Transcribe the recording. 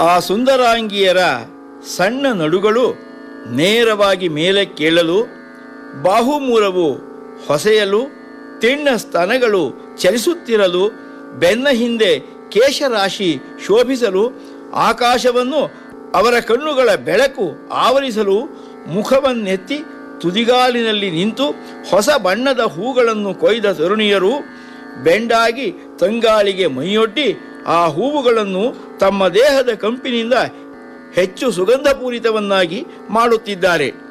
ಆ ಸುಂದರಾಂಗಿಯರ ಸಣ್ಣ ನಡುಗಳು ನೇರವಾಗಿ ಮೇಲೆ ಕೇಳಲು ಬಾಹುಮೂಲವು ಹೊಸೆಯಲು ತಿಣ್ಣ ಸ್ತನಗಳು ಚಲಿಸುತ್ತಿರಲು ಬೆನ್ನ ಹಿಂದೆ ಕೇಶರಾಶಿ ಶೋಭಿಸಲು ಆಕಾಶವನ್ನು ಅವರ ಕಣ್ಣುಗಳ ಬೆಳಕು ಆವರಿಸಲು ಮುಖವನ್ನೆತ್ತಿ ತುದಿಗಾಲಿನಲ್ಲಿ ನಿಂತು ಹೊಸ ಬಣ್ಣದ ಹೂಗಳನ್ನು ಕೊಯ್ದ ತರುಣಿಯರು ಬೆಂಡಾಗಿ ತಂಗಾಳಿಗೆ ಮೈಯೊಡ್ಡಿ ಆ ಹೂವುಗಳನ್ನು ತಮ್ಮ ದೇಹದ ಕಂಪಿನಿಂದ ಹೆಚ್ಚು ಸುಗಂಧಪೂರಿತವನ್ನಾಗಿ ಮಾಡುತ್ತಿದ್ದಾರೆ